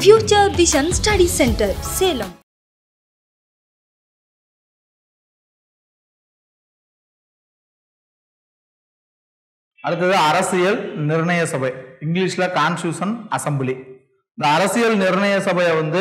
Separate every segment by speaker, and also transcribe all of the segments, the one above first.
Speaker 1: Future Vision Study Center, Salem.
Speaker 2: அடுத்தது அரசியல் நிர்ணய சபை இங்கிலீஷ்ல கான்ஸ்டியூஷன் அசம்பிளி இந்த அரசியல் நிர்ணய சபையை வந்து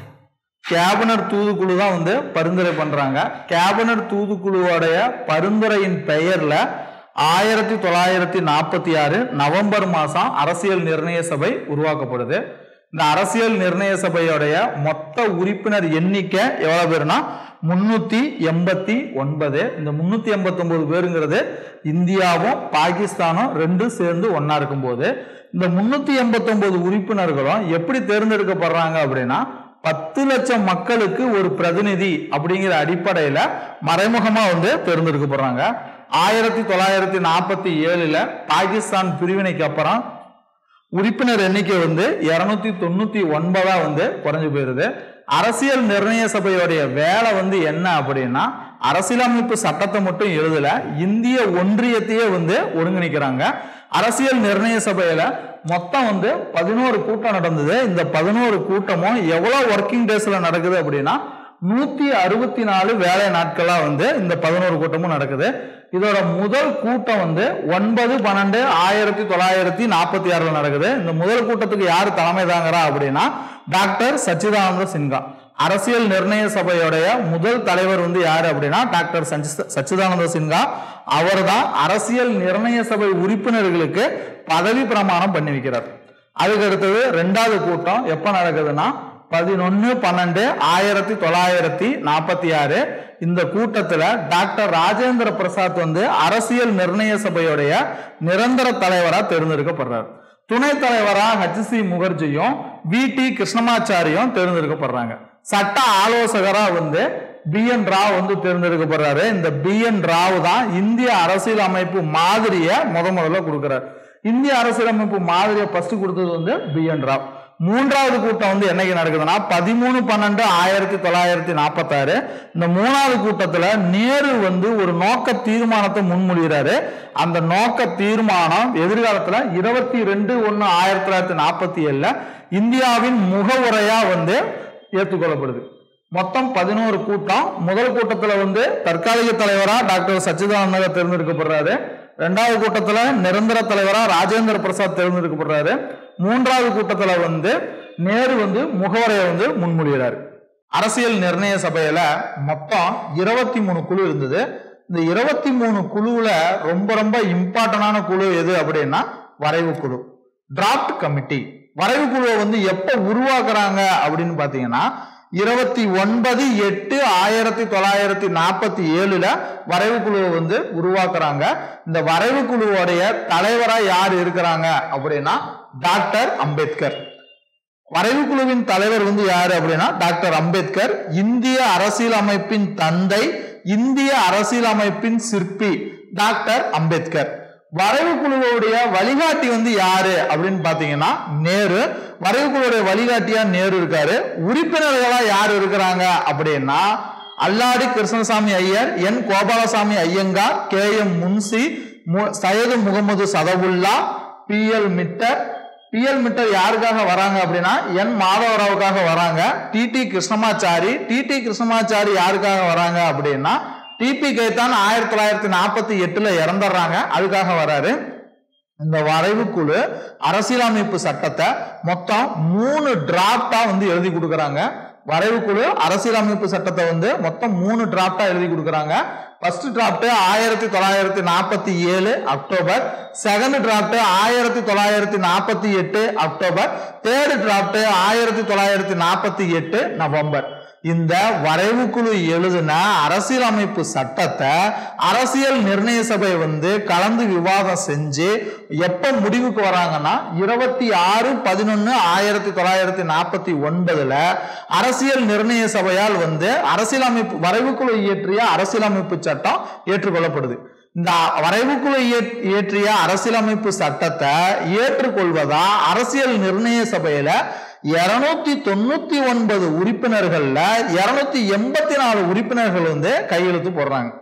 Speaker 2: கேபினட் தூதுக்குழு தான் வந்து பரிந்துரை பண்றாங்க கேபினட் தூதுக்குழுவோடைய பரிந்துரையின் பெயர்ல ஆயிரத்தி தொள்ளாயிரத்தி நாற்பத்தி ஆறு நவம்பர் மாசம் அரசியல் நிர்ணய சபை உருவாக்கப்படுது இந்த அரசியல் நிர்ணய சபையோடைய மொத்த உறுப்பினர் எண்ணிக்கை எவ்வளவு பேருனா முன்னூத்தி எண்பத்தி ஒன்பது இந்த முன்னூத்தி எண்பத்தி ஒன்பது பேருங்கிறது இந்தியாவும் பாகிஸ்தானும் ரெண்டும் சேர்ந்து ஒன்னா இருக்கும்போது இந்த முன்னூத்தி எண்பத்தி ஒன்பது உறுப்பினர்களும் எப்படி தேர்ந்தெடுக்கப்படுறாங்க அப்படின்னா பத்து லட்சம் மக்களுக்கு ஒரு பிரதிநிதி அப்படிங்கிற அடிப்படையில மறைமுகமா வந்து தேர்ந்தெடுக்கப்படுறாங்க ஆயிரத்தி தொள்ளாயிரத்தி நாற்பத்தி ஏழுல பாகிஸ்தான் பிரிவினைக்கு அப்புறம் உறுப்பினர் எண்ணிக்கை வந்து இருநூத்தி தொண்ணூத்தி ஒன்பதா வந்து குறைஞ்சு போயிருது அரசியல் நிர்ணய சபையோடைய வேலை வந்து என்ன அப்படின்னா அரசியலமைப்பு சட்டத்தை மட்டும் எழுதல இந்திய ஒன்றியத்தையே வந்து ஒருங்கிணைக்கிறாங்க அரசியல் நிர்ணய சபையில மொத்தம் வந்து பதினோரு கூட்டம் நடந்தது இந்த பதினோரு கூட்டமும் எவ்வளவு ஒர்க்கிங் டேஸ்ல நடக்குது அப்படின்னா நூத்தி அறுபத்தி நாலு வேலை நாட்களா வந்து இந்த பதினோரு கூட்டமும் நடக்குது இதோட முதல் கூட்டம் வந்து ஒன்பது பன்னெண்டு ஆயிரத்தி தொள்ளாயிரத்தி நாற்பத்தி ஆறுல நடக்குது இந்த முதல் கூட்டத்துக்கு யார் தலைமை தாங்கிறா அப்படின்னா டாக்டர் சச்சிதானந்த சின்ஹா அரசியல் நிர்ணய சபையோடைய முதல் தலைவர் வந்து யாரு அப்படின்னா டாக்டர் சஞ்சி- சச்சிதானந்த சின்ஹா அவர் தான் அரசியல் நிர்ணய சபை உறுப்பினர்களுக்கு பதவி பிரமாணம் பண்ணி வைக்கிறார் அதுக்கு அடுத்தது ரெண்டாவது கூட்டம் எப்ப நடக்குதுன்னா பதினொன்னு பன்னெண்டு ஆயிரத்தி தொள்ளாயிரத்தி நாற்பத்தி ஆறு இந்த கூட்டத்துல டாக்டர் ராஜேந்திர பிரசாத் வந்து அரசியல் நிர்ணய சபையுடைய நிரந்தர தலைவரா தேர்ந்தெடுக்கப்படுறார் துணைத் தலைவரா ஹச்சி முகர்ஜியும் வி டி கிருஷ்ணமாச்சாரியும் தேர்ந்தெடுக்கப்படுறாங்க சட்ட ஆலோசகரா வந்து பி என் ராவ் வந்து தேர்ந்தெடுக்கப்படுறாரு இந்த பி என் ராவ் தான் இந்திய அரசியல் அமைப்பு மாதிரியை முத முதல்ல கொடுக்கிறார் இந்திய அரசியலமைப்பு மாதிரியை ஃபர்ஸ்ட் கொடுத்தது வந்து பி என் ராவ் மூன்றாவது கூட்டம் வந்து என்னைக்கு நடக்குதுன்னா பதிமூணு பன்னெண்டு ஆயிரத்தி தொள்ளாயிரத்தி நாற்பத்தாறு இந்த மூணாவது கூட்டத்துல நேரு வந்து ஒரு நோக்க தீர்மானத்தை முன்மொழிகிறாரு அந்த நோக்க தீர்மானம் எதிர்காலத்துல இருபத்தி ரெண்டு ஒன்னு ஆயிரத்தி தொள்ளாயிரத்தி நாற்பத்தி ஏழுல இந்தியாவின் முகவுரையா வந்து ஏற்றுக்கொள்ளப்படுது மொத்தம் பதினோரு கூட்டம் முதல் கூட்டத்துல வந்து தற்காலிக தலைவரா டாக்டர் சச்சிதானந்த தேர்ந்தெடுக்கப்படுறாரு ரெண்டாவது கூட்டத்துல நிரந்தர தலைவரா ராஜேந்திர பிரசாத் தேர்ந்தெடுக்கப்படுறாரு மூன்றாவது கூட்டத்துல வந்து நேரு வந்து முகவரையை வந்து முன்மொழிகிறாரு அரசியல் நிர்ணய சபையில மொத்தம் இருபத்தி மூணு குழு இருந்தது இந்த இருபத்தி மூணு குழுவுல ரொம்ப ரொம்ப இம்பார்ட்டன்டான குழு எது அப்படின்னா வரைவு குழு டிராப்ட் கமிட்டி வரைவு குழுவை வந்து எப்ப உருவாக்குறாங்க அப்படின்னு பாத்தீங்கன்னா இருபத்தி ஒன்பது எட்டு ஆயிரத்தி தொள்ளாயிரத்தி நாற்பத்தி ஏழுல வரைவு குழுவை வந்து உருவாக்குறாங்க இந்த வரைவு குழுவோடைய தலைவரா யார் இருக்கிறாங்க அப்படின்னா டாக்டர் அம்பேத்கர் வரைவு குழுவின் தலைவர் வந்து யாரு அப்படின்னா டாக்டர் அம்பேத்கர் இந்திய அரசியலமைப்பின் தந்தை இந்திய அரசியலமைப்பின் சிற்பி டாக்டர் அம்பேத்கர் வரைவு குழுவுடைய வழிகாட்டி வந்து யாரு அப்படின்னு பாத்தீங்கன்னா நேரு வரைவு குழுவுடைய வழிகாட்டியா நேரு இருக்காரு உறுப்பினர்களா யார் இருக்கிறாங்க அப்படின்னா Alladi Krishnaswami Iyer N Gopalaswami Ayyangar K M Munshi மு- Syed Mohammad Saadulla B L Mitter BL Mitter யாருக்காக வராங்க அப்படின்னா என் மாதவராவுக்காக வராங்க டிடி கிருஷ்ணமாச்சாரி டிடி கிருஷ்ணமாச்சாரி யாருக்காக வராங்க அப்படின்னா டிபி கைத்தான் ஆயிரத்தி தொள்ளாயிரத்தி நாற்பத்தி எட்டுல இறந்துடுறாங்க அதுக்காக வராரு இந்த வரைவு குழு அரசியலமைப்பு சட்டத்தை மொத்தம் மூணு டிராப்டா வந்து எழுதி கொடுக்கறாங்க வரைவு குழு அரசியலமைப்பு சட்டத்தை வந்து மொத்தம் மூணு டிராப்டா எழுதி கொடுக்கறாங்க ஃபர்ஸ்ட் டிராப்ட் ஆயிரத்தி தொள்ளாயிரத்தி நாற்பத்தி ஏழு அக்டோபர் செகண்ட் டிராப்ட் ஆயிரத்தி தொள்ளாயிரத்தி நாற்பத்தி எட்டு அக்டோபர் தேர்ட் டிராப்ட் ஆயிரத்தி தொள்ளாயிரத்தி நாற்பத்தி எட்டு நவம்பர் இந்த வரைவு குழு எழுதின அரசியலமைப்பு சட்டத்தை அரசியல் நிர்ணய சபை வந்து கலந்து விவாதம் செஞ்சு எப்ப முடிவுக்கு வராங்கன்னா இருபத்தி ஆறு பதினொன்னு ஆயிரத்தி தொள்ளாயிரத்தி நாற்பத்தி ஒன்பதுல அரசியல் நிர்ணய சபையால் வந்து அரசியலமைப்பு வரைவு குழு இயற்றிய அரசியலமைப்பு சட்டம் ஏற்றுக்கொள்ளப்படுது இந்த வரைவுக்குழு இய- இயற்றிய அரசியலமைப்பு சட்டத்தை ஏற்றுக்கொள்வதா அரசியல் நிர்ணய சபையில இருநூத்தி தொண்ணூத்தி ஒன்பது உறுப்பினர்கள்ல இருநூத்தி எண்பத்தி நாலு உறுப்பினர்கள் வந்து கையெழுத்து போடுறாங்க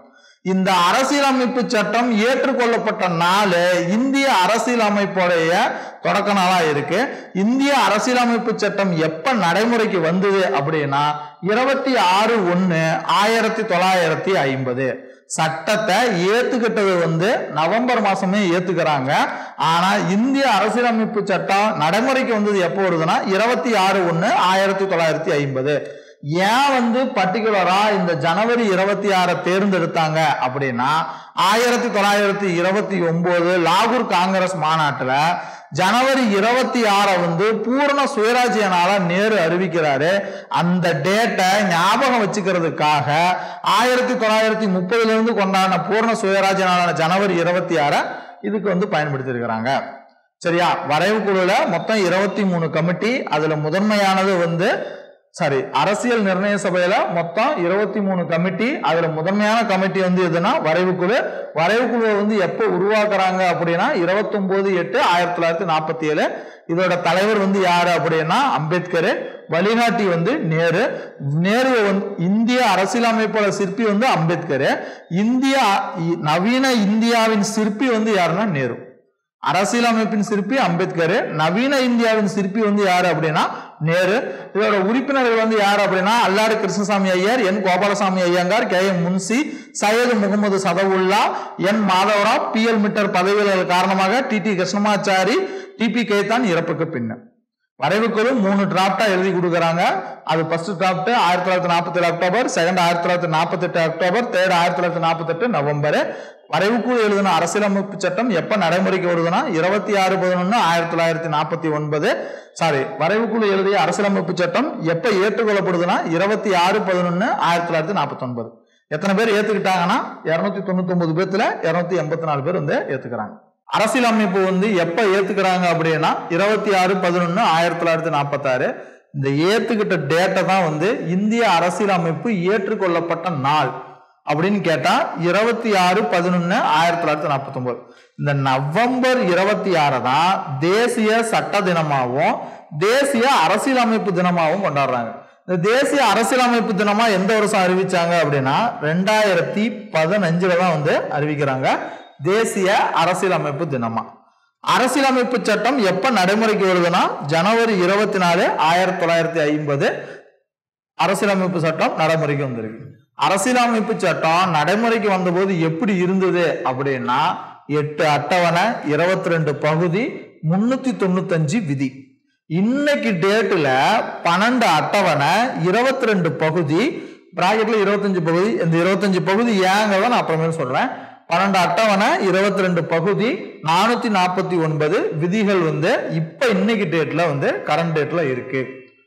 Speaker 2: இந்த அரசியலமைப்பு சட்டம் ஏற்றுக்கொள்ளப்பட்ட நாள் இந்திய அரசியலமைப்புடைய தொடக்க நாளா இருக்கு இந்திய அரசியலமைப்பு சட்டம் எப்ப நடைமுறைக்கு வந்தது அப்படின்னா இருபத்தி ஆறு ஒன்னு ஆயிரத்தி தொள்ளாயிரத்தி ஐம்பது சட்டத்தை ஏத்துக்கிட்டது வந்து நவம்பர் மாசமே ஏத்துக்கிறாங்க ஆனா இந்திய அரசியலமைப்பு சட்டம் நடைமுறைக்கு வந்தது எப்போ வருதுன்னா இருபத்தி ஆறு ஒன்னு ஆயிரத்தி தொள்ளாயிரத்தி ஐம்பது ஏன் வந்து பர்டிகுலரா இந்த ஜனவரி இருபத்தி ஆறை தேர்ந்தெடுத்தாங்க அப்படின்னா ஆயிரத்தி தொள்ளாயிரத்தி இருபத்தி ஒன்பது லாகூர் காங்கிரஸ் மாநாட்டுல ஜனவரி இருபத்தி ஆறை வந்து பூரண சுயராஜ்ய நாளா நேரு அறிவிக்கிறாரு அந்த டேட்டை ஞாபகம் வச்சுக்கிறதுக்காக ஆயிரத்தி தொள்ளாயிரத்தி முப்பதுல இருந்து கொண்டாடின பூரண சுயராஜ்ய நாளான ஜனவரி இருபத்தி ஆறை இதுக்கு வந்து பயன்படுத்தி இருக்கிறாங்க சரியா வரைவு குழுல மொத்தம் இருபத்தி மூணு கமிட்டி அதுல முதன்மையானது வந்து சாரி அரசியல் நிர்ணய சபையில மொத்தம் இருபத்தி மூணு கமிட்டி அதுல முதன்மையான கமிட்டி வந்து எதுனா வரைவு குழு வரைவு குழுவை வந்து எப்போ உருவாக்குறாங்க அப்படின்னா இருபத்தி ஒன்பது எட்டு ஆயிரத்தி தொள்ளாயிரத்தி நாற்பத்தி ஏழு இதோட தலைவர் வந்து யாரு அப்படின்னா அம்பேத்கர் வழிகாட்டி வந்து நேரு நேரு வந்து இந்திய அரசியலமைப்போட சிற்பி வந்து அம்பேத்கர் இந்தியா நவீன இந்தியாவின் சிற்பி வந்து யாருன்னா நேரு அரசியலமைப்பின் சிற்பி அம்பேத்கர் நவீன இந்தியாவின் சிற்பி வந்து யாரு அப்படின்னா நேரு இதோட உறுப்பினர்கள் வந்து யாரு அப்படின்னா Alladi Krishnaswami Iyer N Gopalaswami Ayyangar K M Munshi Syed Mohammad Saadulla N Madhavrao B L Mitter பதவிகள் காரணமாக T T Krishnamachari D P Khaitan இறப்புக்கு பின்ன வரைவுக்குழு மூணு டிராப்டா எழுதி கொடுக்குறாங்க அது ஃபர்ஸ்ட் டிராப்ட் ஆயிரத்தி தொள்ளாயிரத்தி நாற்பத்தி ஏழு அக்டோபர் செகண்ட் ஆயிரத்தி தொள்ளாயிரத்தி நாற்பத்தி எட்டு அக்டோபர் தேர்ட் ஆயிரத்தி தொள்ளாயிரத்தி நாற்பத்தி எட்டு நவம்பர் வரைவுக்குழு எழுதின அரசியலமைப்பு சட்டம் எப்ப நடைமுறைக்கு வருதுன்னா இருபத்தி ஆறு பதினொன்னு ஆயிரத்தி தொள்ளாயிரத்தி நாற்பத்தி ஒன்பது சாரி வரைவுக்குழு எழுதிய அரசியலமைப்பு சட்டம் எப்ப ஏற்றுக்கொள்ளப்படுதுன்னா இருபத்தி ஆறு பதினொன்னு ஆயிரத்தி தொள்ளாயிரத்தி நாற்பத்தி ஒன்பது எத்தனை பேர் ஏத்துக்கிட்டாங்கன்னா இருநூத்தி தொண்ணூத்தி ஒன்பது பேர்த்துல இருநூத்தி எண்பத்தி நாலு பேர் வந்து ஏத்துக்கிறாங்க அரசியலமைப்பு வந்து எப்ப ஏத்துக்கிறாங்க அப்படின்னா இருபத்தி ஆறு பதினொன்னு ஆயிரத்தி தொள்ளாயிரத்தி நாற்பத்தாறு இந்த ஏத்துக்கிட்ட டேட்டை தான் வந்து இந்திய அரசியலமைப்பு ஏற்றுக்கொள்ளப்பட்ட நாள் அப்படின்னு கேட்டா இருபத்தி ஆறு பதினொன்னு ஆயிரத்தி தொள்ளாயிரத்தி நாற்பத்தி ஒன்பது இந்த நவம்பர் இருபத்தி ஆறை தான் தேசிய சட்ட தினமாகவும் தேசிய அரசியலமைப்பு தினமாகவும் கொண்டாடுறாங்க இந்த தேசிய அரசியலமைப்பு தினமா எந்த வருஷம் அறிவிச்சாங்க அப்படின்னா ரெண்டாயிரத்தி பதினஞ்சுல தான் வந்து அறிவிக்கிறாங்க தேசிய அரசியலமைப்பு தினமா அரசியலமைப்பு சட்டம் எப்ப நடைமுறைக்கு வருதுன்னா ஜனவரி இருபத்தி நாலு ஆயிரத்தி தொள்ளாயிரத்தி ஐம்பது அரசியலமைப்பு சட்டம் நடைமுறைக்கு வந்திருக்கு அரசியலமைப்பு சட்டம் நடைமுறைக்கு வந்தபோது எப்படி இருந்தது அப்படின்னா எட்டு அட்டவணை இருபத்தி ரெண்டு பகுதி முன்னூத்தி தொண்ணூத்தஞ்சு விதி இன்னைக்கு டேட்ல பன்னெண்டு அட்டவணை இருபத்தி ரெண்டு பகுதி பிராக்கெட்ல இருபத்தஞ்சு பகுதி இந்த இருபத்தஞ்சு பகுதி ஏங்கிறத நான் அப்புறமேல் சொல்றேன் பன்னெண்டு அட்டவணை இருபத்தி ரெண்டு பகுதி நானூத்தி நாற்பத்தி ஒன்பது விதிகள் வந்து இப்ப இன்னைக்கு டேட்ல வந்து கரண்ட் டேட்ல இருக்கு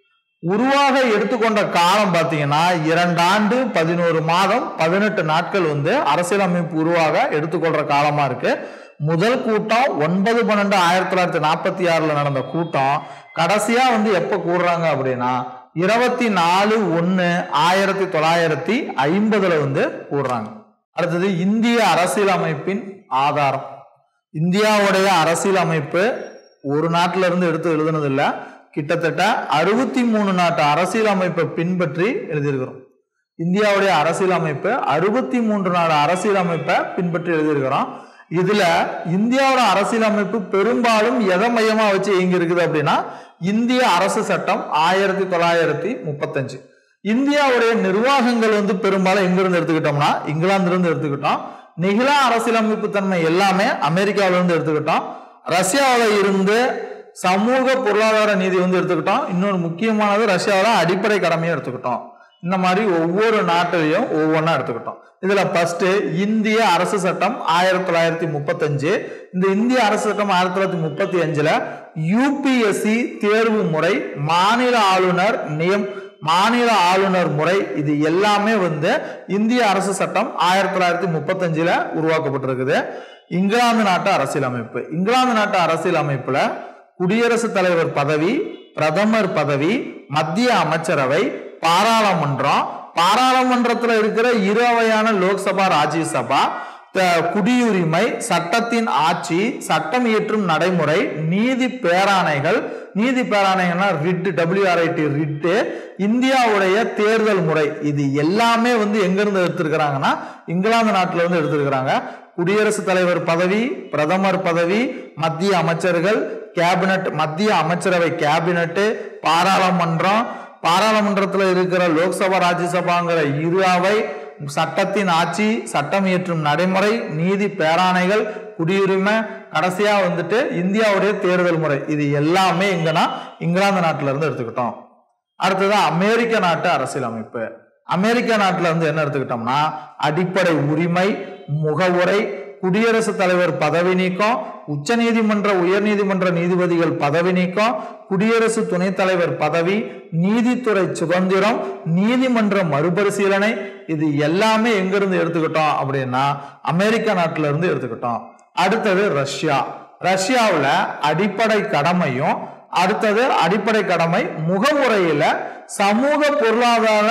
Speaker 2: உருவாக எடுத்துக்கொண்ட காலம் பார்த்தீங்கன்னா இரண்டு ஆண்டு பதினோரு மாதம் பதினெட்டு நாட்கள் வந்து அரசியலமைப்பு உருவாக எடுத்துக்கொள்ற காலமா இருக்கு முதல் கூட்டம் ஒன்பது பன்னெண்டு ஆயிரத்தி தொள்ளாயிரத்தி நாற்பத்தி ஆறுல நடந்த கூட்டம் கடைசியா வந்து எப்ப கூடுறாங்க அப்படின்னா இருபத்தி நாலு ஒன்னு ஆயிரத்தி தொள்ளாயிரத்தி ஐம்பதுல வந்து கூடுறாங்க அடுத்தது இந்திய அரசியலமைப்பின் ஆதாரம் இந்தியாவுடைய அரசியலமைப்பு ஒரு நாட்டில இருந்து எடுத்து எழுதுனது இல்ல கிட்டத்தட்ட அறுபத்தி மூணு நாட்டு அரசியலமைப்பை பின்பற்றி எழுதியிருக்கிறோம் இந்தியாவுடைய அரசியலமைப்பு அறுபத்தி மூன்று நாடு அரசியலமைப்பை பின்பற்றி எழுதியிருக்கிறோம் இதுல இந்தியாவோட அரசியலமைப்பு பெரும்பாலும் எதை மையமா வச்சு இயங்கி இருக்குது அப்படின்னா இந்திய அரசு சட்டம் ஆயிரத்தி தொள்ளாயிரத்தி முப்பத்தஞ்சு இந்தியாவுடைய நிர்வாகங்கள் வந்து பெரும்பாலும் எங்கிருந்து எடுத்துக்கிட்டோம்னா இங்கிலாந்துல இருந்து எடுத்துக்கிட்டோம் நிகழா அரசியலமைப்பு தன்மை எல்லாமே அமெரிக்காவில இருந்து எடுத்துக்கிட்டோம் ரஷ்யாவில இருந்து சமூக பொருளாதார நீதி வந்து எடுத்துக்கிட்டோம் இன்னொரு முக்கியமானது ரஷ்யாவோட அடிப்படை கடமையை எடுத்துக்கிட்டோம் இந்த மாதிரி ஒவ்வொரு நாட்டிலையும் ஒவ்வொன்றா எடுத்துக்கிட்டோம் இதுல ஃபர்ஸ்ட் இந்திய அரசு சட்டம் ஆயிரத்தி தொள்ளாயிரத்தி முப்பத்தஞ்சு இந்த இந்திய அரசு சட்டம் ஆயிரத்தி தொள்ளாயிரத்தி முப்பத்தி அஞ்சுல யூபிஎஸ்சி தேர்வு முறை மாநில ஆளுநர் நியம் மாநில ஆளுநர் முறை இது எல்லாமே வந்து இந்திய அரசு சட்டம் ஆயிரத்தி தொள்ளாயிரத்தி முப்பத்தஞ்சுல உருவாக்கப்பட்டிருக்குது இங்கிலாந்து நாட்டு அரசியலமைப்பு இங்கிலாந்து நாட்டு அரசியலமைப்புல குடியரசுத் தலைவர் பதவி பிரதமர் பதவி மத்திய அமைச்சரவை பாராளுமன்றம் பாராளுமன்றத்துல இருக்கிற இரு அவையான லோக்சபா ராஜ்யசபா த- குடியுரிமை சட்டத்தின் ஆட்சி சட்டம் இயற்றும் நடைமுறை நீதி பேராணைகள் நீதி பேராணைகள்னா ரிட் டபிள்யூஆர்ஐடி ரிட்டு இந்தியாவுடைய தேர்தல் முறை இது எல்லாமே வந்து எங்க இருந்து எடுத்திருக்கிறாங்கன்னா இங்கிலாந்து நாட்டுல இருந்து எடுத்திருக்கிறாங்க குடியரசுத் தலைவர் பதவி பிரதமர் பதவி மத்திய அமைச்சர்கள் கேபினட் மத்திய அமைச்சரவை கேபினட் பாராளுமன்றம் பாராளுமன்றத்தில் இருக்கிற லோக்சபா ராஜ்யசபாங்கிற இரு அவை சட்டத்தின் ஆட்சி சட்டம் இயற்றும் நடைமுறை நீதி பேராணைகள் குடியுரிமை கடைசியா வந்துட்டு இந்தியாவுடைய தேர்தல் முறை இது எல்லாமே எங்கன்னா இங்கிலாந்து நாட்டுல இருந்து எடுத்துக்கிட்டோம் அடுத்தது அமெரிக்க நாட்டு அரசியலமைப்பு அமெரிக்க நாட்டுல வந்து என்ன எடுத்துக்கிட்டோம்னா அடிப்படை உரிமை முகவுரை குடியரசுத் தலைவர் பதவி நீக்கம் உச்சநீதிமன்ற உயர்நீதிமன்ற நீதிபதிகள் பதவி நீக்கம் குடியரசு துணைத் தலைவர் பதவி நீதித்துறை சுதந்திரம் நீதிமன்ற மறுபரிசீலனை இது எல்லாமே எங்கிருந்து எடுத்துக்கிட்டோம் அப்படின்னா அமெரிக்க நாட்டுல இருந்து எடுத்துக்கிட்டோம் அடுத்தது ரஷ்யா ரஷ்யாவுல அடிப்படை கடமையும் அடுத்தது அடிப்படை கடமை முகமுறையில சமூக பொருளாதார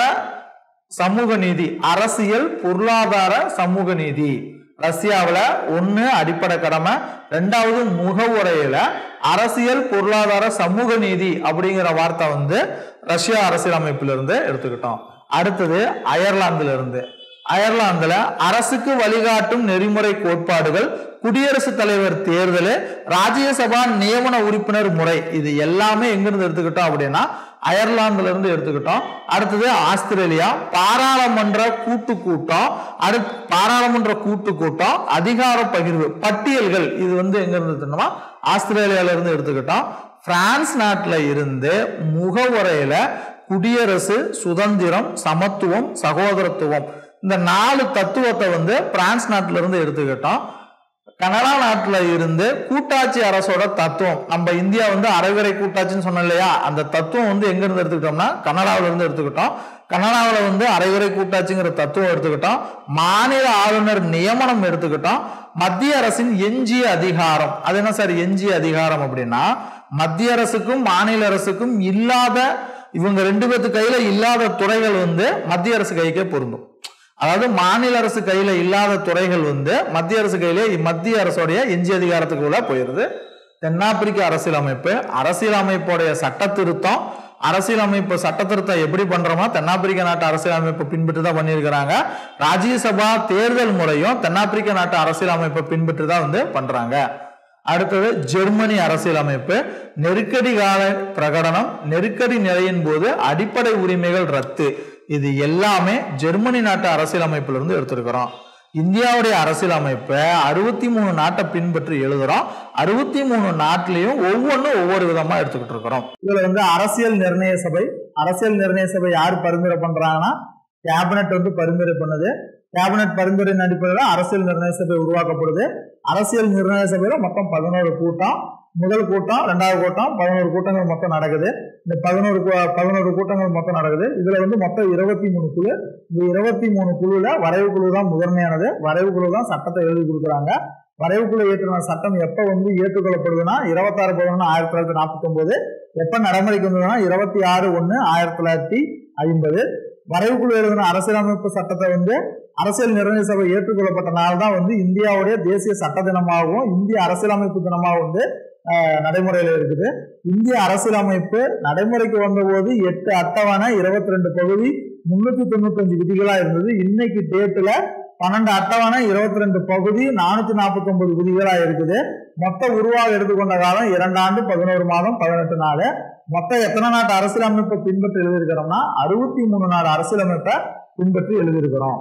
Speaker 2: சமூக நீதி அரசியல் பொருளாதார சமூக நீதி ரஷ்யாவுல ஒண்ணு அடிப்படை கடமை ரெண்டாவது முகவுரையில அரசியல் பொருளாதார சமூக நீதி அப்படிங்கிற வார்த்தை வந்து ரஷ்யா அரசியலமைப்பிலிருந்து இருந்து எடுத்துக்கிட்டோம் அடுத்தது அயர்லாந்துல இருந்து அயர்லாந்துல அரசுக்கு வழிகாட்டும் நெறிமுறை கோட்பாடுகள் குடியரசுத் தலைவர் தேர்தல் ராஜ்யசபா நியமன உறுப்பினர் முறை இது எல்லாமே எங்கிருந்து எடுத்துக்கிட்டோம் அப்படின்னா அயர்லாந்துல இருந்து எடுத்துக்கிட்டோம் அடுத்தது ஆஸ்திரேலியா பாராளுமன்ற கூட்டு கூட்டம் அடுத்து பாராளுமன்ற கூட்டு கூட்டம் அதிகார பகிர்வு பட்டியல்கள் இது வந்து எங்க இருந்து எடுத்துட்டோம்னா ஆஸ்திரேலியால இருந்து எடுத்துக்கிட்டோம் பிரான்ஸ் நாட்டுல இருந்து முகவுரையில குடியரசு சுதந்திரம் சமத்துவம் சகோதரத்துவம் இந்த நாலு தத்துவத்தை வந்து பிரான்ஸ் நாட்டுல இருந்து எடுத்துக்கிட்டோம் கனடா நாட்டுல இருந்து கூட்டாட்சி அரசோட தத்துவம் நம்ம இந்தியா வந்து அரைவரை கூட்டாட்சின்னு சொன்னோம் இல்லையா அந்த தத்துவம் வந்து எங்க இருந்து எடுத்துக்கிட்டோம்னா கனடாவில இருந்து எடுத்துக்கிட்டோம் கனடாவில வந்து அரைவரை கூட்டாட்சிங்கிற தத்துவம் எடுத்துக்கிட்டோம் மாநில ஆளுநர் நியமனம் எடுத்துக்கிட்டோம் மத்திய அரசின் எஞ்சிய அதிகாரம் அது என்ன சார் எஞ்சிய அதிகாரம் அப்படின்னா மத்திய அரசுக்கும் மாநில அரசுக்கும் இல்லாத இவங்க ரெண்டு பேர்த்து கையில இல்லாத துறைகள் வந்து மத்திய அரசு கைக்கே பொருந்தும் அதாவது மாநில அரசு கையில இல்லாத துறைகள் வந்து மத்திய அரசு கையில மத்திய அரசுடைய எஞ்சி அதிகாரத்துக்குள்ள போயிருது தென்னாப்பிரிக்க அரசியலமைப்பு அரசியலமைப்புடைய சட்ட திருத்தம் அரசியலமைப்பு சட்ட திருத்தம் எப்படி பண்றோமோ தென்னாப்பிரிக்க நாட்டு அரசியலமைப்பை பின்பற்றி தான் பண்ணியிருக்கிறாங்க ராஜ்யசபா தேர்தல் முறையும் தென்னாப்பிரிக்க நாட்டு அரசியலமைப்பை பின்பற்றி தான் வந்து பண்றாங்க அடுத்தது ஜெர்மனி அரசியலமைப்பு நெருக்கடி கால பிரகடனம் நெருக்கடி நிலையின் போது அடிப்படை உரிமைகள் ரத்து இது எல்லாமே ஜெர்மனி நாட்டு அரசியலமைப்புல இருந்து எடுத்திருக்கிறோம் இந்தியாவுடைய அரசியலமைப்பை அறுபத்தி மூணு நாட்டை பின்பற்றி எழுதுறோம் அறுபத்தி மூணு நாட்டிலையும் ஒவ்வொன்றும் ஒவ்வொரு விதமா எடுத்துக்கிட்டு இருக்கிறோம் இதுல வந்து அரசியல் நிர்ணய சபை அரசியல் நிர்ணய சபை யார் பரிந்துரை பண்றாங்கன்னா கேபினட் வந்து பரிந்துரை பண்ணுது கேபினட் பரிந்துரையின் அடிப்படையில் அரசியல் நிர்ணய சபை உருவாக்கப்படுது அரசியல் நிர்ணய சபையில மொத்தம் பதினோரு கூட்டம் முதல் கூட்டம் ரெண்டாவது கூட்டம் பதினோரு கூட்டங்கள் மொத்தம் நடக்குது இந்த பதினோரு கூ- பதினோரு கூட்டங்கள் மொத்தம் நடக்குது இதுல வந்து மொத்தம் இருபத்தி மூணு குழு இந்த இருபத்தி மூணு குழுல வரைவு குழு தான் முதன்மையானது வரைவு குழு தான் சட்டத்தை எழுதி கொடுக்குறாங்க வரைவு குழு ஏற்றின சட்டம் எப்ப வந்து ஏற்றுக்கொள்ளப்படுதுன்னா இருபத்தாறு பதினொன்று ஆயிரத்தி தொள்ளாயிரத்தி நாற்பத்தி ஒன்பது எப்ப நடைமுறைக்கு வந்ததுன்னா இருபத்தி ஆறு ஒன்று ஆயிரத்தி தொள்ளாயிரத்தி ஐம்பது வரைவு குழு எழுதின அரசியலமைப்பு சட்டத்தை வந்து அரசியல் நிர்ணய சபை ஏற்றுக்கொள்ளப்பட்ட நாள் தான் வந்து இந்தியாவுடைய தேசிய சட்ட தினமாகவும் இந்திய அரசியலமைப்பு தினமாகவும் வந்து ஆஹ், நடைமுறையில இருக்குது இந்திய அரசியலமைப்பு நடைமுறைக்கு வந்தபோது எட்டு அட்டவணை இருபத்தி ரெண்டு பகுதி முன்னூத்தி தொண்ணூத்தஞ்சு விதிகளா இருந்தது இன்னைக்கு டேட்ல பன்னெண்டு அட்டவணை இருபத்தி ரெண்டு பகுதி நானூத்தி நாற்பத்தி ஒன்பது விதிகளா இருக்குது மொத்த உருவாக எடுத்துக்கொண்ட காலம் இரண்டு ஆண்டு பதினோரு மாதம் பதினெட்டு நாள் மொத்தம் எத்தனை நாட்டு அரசியலமைப்பை பின்பற்றி எழுதியிருக்கிறோம்னா அறுபத்தி மூணு நாடு அரசியலமைப்பை பின்பற்றி எழுதியிருக்கிறோம்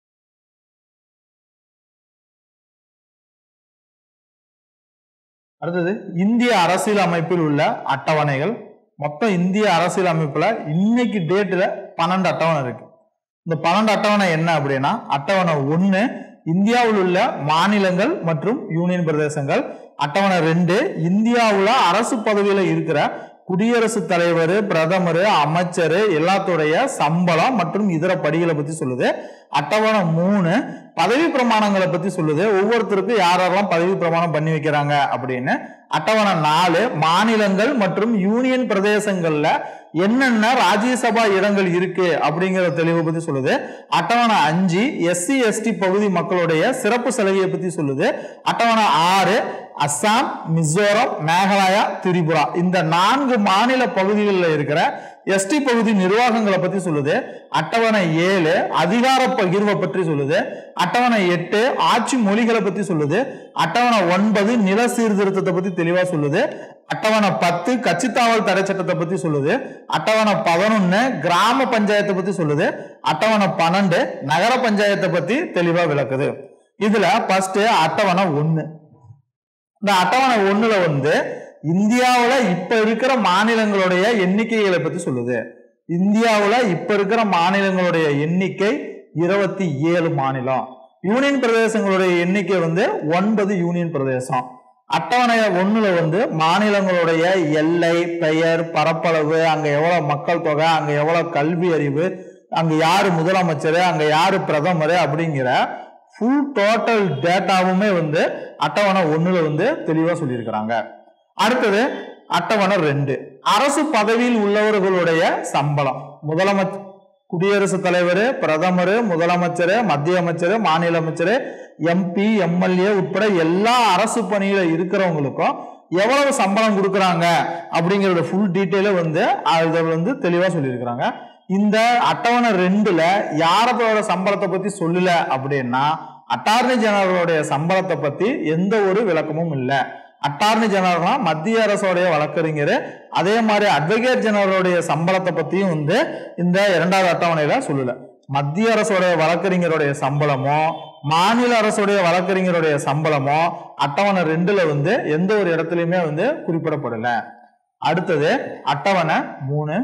Speaker 2: அடுத்தது இந்திய அரசியல் அமைப்பில் உள்ள அட்டவணைகள் மொத்தம் இந்திய அரசியல் அமைப்புல இன்னைக்கு டேட்ல பன்னெண்டு அட்டவணை இருக்கு இந்த பன்னெண்டு அட்டவணை என்ன அப்படின்னா அட்டவணை ஒண்ணு இந்தியாவில் உள்ள மாநிலங்கள் மற்றும் யூனியன் பிரதேசங்கள் அட்டவணை ரெண்டு இந்தியாவுல அரசு பதவியில இருக்கிற குடியரசுத் தலைவர் பிரதமர் அமைச்சர் எல்லாத்துடைய சம்பளம் மற்றும் இதர படிகளை பத்தி சொல்லுது அட்டவணை மூணு பதவி பிரமாணங்களை பத்தி சொல்லுது ஒவ்வொருத்தருக்கும் யாரெல்லாம் பதவி பிரமாணம் பண்ணி வைக்கிறாங்க அப்படின்னு அட்டவணை நாலு மாநிலங்கள் மற்றும் யூனியன் பிரதேசங்கள்ல என்னென்ன ராஜ்யசபா இடங்கள் இருக்கு அப்படிங்கிற தெளிவை பத்தி சொல்லுது அட்டவணை அஞ்சு எஸ்சி எஸ்டி பகுதி மக்களுடைய சிறப்பு சலுகையை பத்தி சொல்லுது அட்டவணை ஆறு அஸ்ஸாம் மிசோரம் மேகாலயா திரிபுரா இந்த நான்கு மாநில பகுதிகளில் இருக்கிற எஸ்டி பகுதி நிர்வாகங்களை பத்தி சொல்லுது அட்டவணை ஏழு அதிகார பகிர்வை பற்றி சொல்லுது அட்டவணை எட்டு ஆட்சி மொழிகளை பத்தி சொல்லுது அட்டவணை ஒன்பது நில சீர்திருத்தத்தை பத்தி தெளிவா சொல்லுது அட்டவணை பத்து கட்சித்தாவல் தடை சட்டத்தை பத்தி சொல்லுது அட்டவணை பதினொன்னு கிராம பஞ்சாயத்தை பத்தி சொல்லுது அட்டவணை பன்னெண்டு நகர பஞ்சாயத்தை பத்தி தெளிவா விளக்குது இதுல ஃபர்ஸ்ட் அட்டவணை ஒண்ணு இந்த அட்டவணை ஒண்ணுல வந்து இந்தியாவுல இப்ப இருக்கிற மாநிலங்களுடைய எண்ணிக்கைகளை பத்தி சொல்லுது இந்தியாவுல இப்ப இருக்கிற மாநிலங்களுடைய எண்ணிக்கை இருபத்தி ஏழு மாநிலம் யூனியன் பிரதேசங்களுடைய எண்ணிக்கை வந்து ஒன்பது யூனியன் பிரதேசம் அட்டவணை ஒண்ணுல வந்து மாநிலங்களுடைய எல்லை பெயர் பரப்பளவு அங்க எவ்வளவு மக்கள் தொகை அங்க எவ்வளவு கல்வி அறிவு அங்க யாரு முதலமைச்சர் அங்க யாரு பிரதமர் அப்படிங்கிற ஃபுல் டோட்டல் டேட்டாவுமே வந்து அட்டவணை ஒண்ணுல வந்து தெளிவா சொல்லியிருக்கிறாங்க அடுத்தது அட்டவணை ரெண்டு அரசு பதவியில் உள்ளவர்களுடைய சம்பளம் முதலமைச்சர் குடியரசுத் தலைவர் பிரதமர் முதலமைச்சர் மத்திய அமைச்சர் மாநில அமைச்சர் எம்பி எம்எல்ஏ உட்பட எல்லா அரசு பணியில இருக்கிறவங்களுக்கும் எவ்வளவு சம்பளம் கொடுக்குறாங்க அப்படிங்கறத ஃபுல் டீட்டெயில வந்து அதை வந்து தெளிவா சொல்லியிருக்கிறாங்க இந்த அட்டவணை ரெண்டுல யாரோட சம்பளத்தை பத்தி சொல்லல அப்படின்னா அட்டார்னி ஜெனரலுடைய சம்பளத்தை பத்தி எந்த ஒரு விளக்கமும் இல்லை அட்டார்னி ஜெனரல்னா மத்திய அரசோடைய வழக்கறிஞர் அதே மாதிரி அட்வொகேட் ஜெனரலுடைய சம்பளத்தை பத்தியும் வந்து இந்த இரண்டாவது அட்டவணையில சொல்லல மத்திய அரசோடைய வழக்கறிஞருடைய சம்பளமோ மாநில அரசுடைய வழக்கறிஞருடைய சம்பளமோ அட்டவணை ரெண்டுல வந்து எந்த ஒரு இடத்துலயுமே வந்து குறிப்பிடப்படல அடுத்தது அட்டவணை மூணு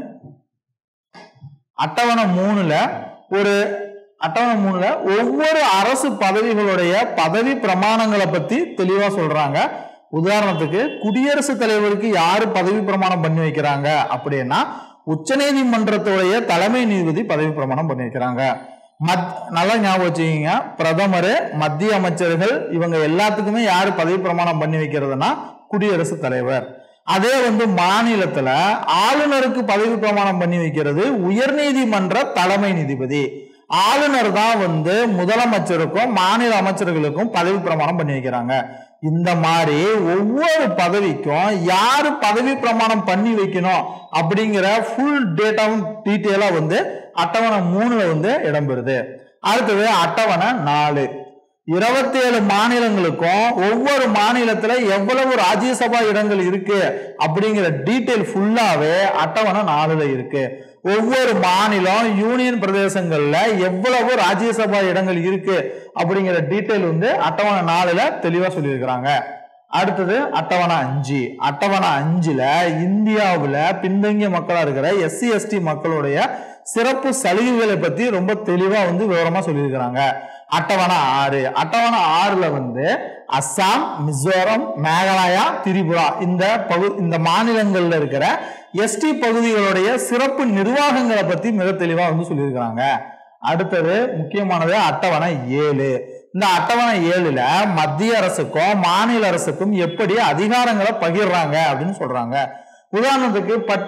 Speaker 2: அட்டவணை மூணுல ஒரு அட்டவணை மூணுல ஒவ்வொரு அரசு பதவிகளுடைய பதவி பிரமாணங்களை பத்தி தெளிவா சொல்றாங்க உதாரணத்துக்கு குடியரசுத் தலைவருக்கு யாரு பதவி பிரமாணம் பண்ணி வைக்கிறாங்க அப்படின்னா உச்சநீதிமன்றத்துடைய தலைமை நீதிபதி பதவி பிரமாணம் பண்ணி வைக்கிறாங்க மத் நல்லா ஞாபகம் வச்சுக்கோங்க பிரதமர் மத்திய அமைச்சர்கள் இவங்க எல்லாத்துக்குமே யாரு பதவி பிரமாணம் பண்ணி வைக்கிறதுனா குடியரசுத் தலைவர் அதே வந்து மாநிலத்துல ஆளுநருக்கு பதவி பிரமாணம் பண்ணி வைக்கிறது உயர்நீதிமன்ற தலைமை நீதிபதி ஆளுநர் தான் வந்து முதலமைச்சருக்கும் மாநில அமைச்சர்களுக்கும் பதவி பிரமாணம் பண்ணி வைக்கிறாங்க இந்த மாதிரி ஒவ்வொரு பதவிக்கும் யாரு பதவி பிரமாணம் பண்ணி வைக்கணும் அப்படிங்கிற ஃபுல் டேட்டாவும் டீட்டெயிலா வந்து அட்டவணை மூணுல வந்து இடம்பெறுது அடுத்தது அட்டவணை நாலு இருபத்தி ஏழு மாநிலங்களுக்கும் ஒவ்வொரு மாநிலத்துல எவ்வளவு ராஜ்யசபா இடங்கள் இருக்கு அப்படிங்கிற டீட்டெயில் ஃபுல்லாவே அட்டவணை நாலுல இருக்கு ஒவ்வொரு மாநிலம் யூனியன் பிரதேசங்கள்ல எவ்வளவு ராஜ்யசபா இடங்கள் இருக்கு அப்படிங்கிற டீட்டெயில் வந்து அட்டவணை நாலுல தெளிவா சொல்லியிருக்கிறாங்க அடுத்தது அட்டவணை அஞ்சு அட்டவணை அஞ்சுல இந்தியாவுல பின்தங்கிய மக்களா இருக்கிற எஸ்சி எஸ்டி மக்களுடைய சிறப்பு சலுகைகளை பத்தி ரொம்ப தெளிவா வந்து விவரமா சொல்லியிருக்கிறாங்க அட்டவணை ஆறு அட்டவணை ஆறுல வந்து அஸ்ஸாம் மிசோரம் மேகாலயா திரிபுரா இந்த பகு இந்த மாநிலங்கள்ல இருக்கிற எஸ்டி பகுதிகளுடைய சிறப்பு நிர்வாகங்களை பத்தி மிக தெளிவா வந்து சொல்லியிருக்கிறாங்க அடுத்தது முக்கியமானது அட்டவணை ஏழு இந்த அட்டவணை ஏழுல மத்திய அரசுக்கும் மாநில அரசுக்கும் எப்படி அதிகாரங்களை பகிர்றாங்க அப்படின்னு சொல்றாங்க உதாரணத்துக்கு பட்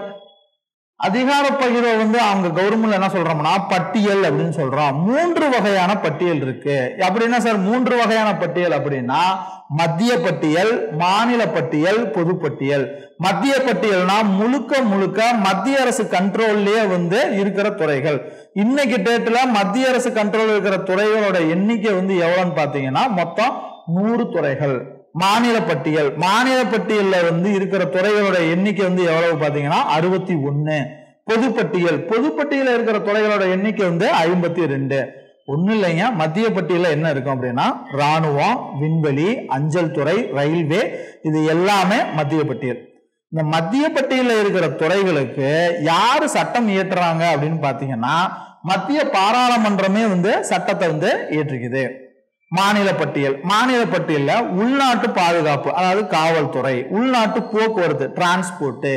Speaker 2: அதிகார பகிர்வை வந்து அவங்க கவர்மெண்ட்ல என்ன சொல்றோம்னா பட்டியல் அப்படின்னு சொல்றோம் மூன்று வகையான பட்டியல் இருக்கு அப்படின்னா சார் மூன்று வகையான பட்டியல் அப்படின்னா மத்திய பட்டியல் மாநில பட்டியல் பொது பட்டியல் மத்திய பட்டியல்னா முழுக்க முழுக்க மத்திய அரசு கண்ட்ரோல்லயே வந்து இருக்கிற துறைகள் இன்னைக்கு டேட்ல மத்திய அரசு கண்ட்ரோல் இருக்கிற துறைகளோட எண்ணிக்கை வந்து எவ்வளவுன்னு பாத்தீங்கன்னா மொத்தம் நூறு துறைகள் மாநில பட்டியல் மாநில பட்டியல்ல வந்து இருக்கிற துறைகளோட எண்ணிக்கை வந்து எவ்வளவு பாத்தீங்கன்னா அறுபத்தி ஒன்னு பொதுப்பட்டியல் பொதுப்பட்டியல இருக்கிற துறைகளோட எண்ணிக்கை வந்து ஐம்பத்தி ரெண்டு ஒன்றும் இல்லைங்க மத்திய பட்டியலில் என்ன இருக்கும் அப்படின்னா ராணுவம் விண்வெளி அஞ்சல் துறை ரயில்வே இது எல்லாமே மத்திய பட்டியல் இந்த மத்திய பட்டியலில் இருக்கிற துறைகளுக்கு யாரு சட்டம் இயற்றுறாங்க அப்படின்னு பார்த்தீங்கன்னா மத்திய பாராளுமன்றமே வந்து சட்டத்தை வந்து இயற்றுக்குது மாநில பட்டியல் மாநில பட்டியல்ல உள்நாட்டு பாதுகாப்பு அதாவது காவல்துறை உள்நாட்டு போக்குவரத்து டிரான்ஸ்போர்ட்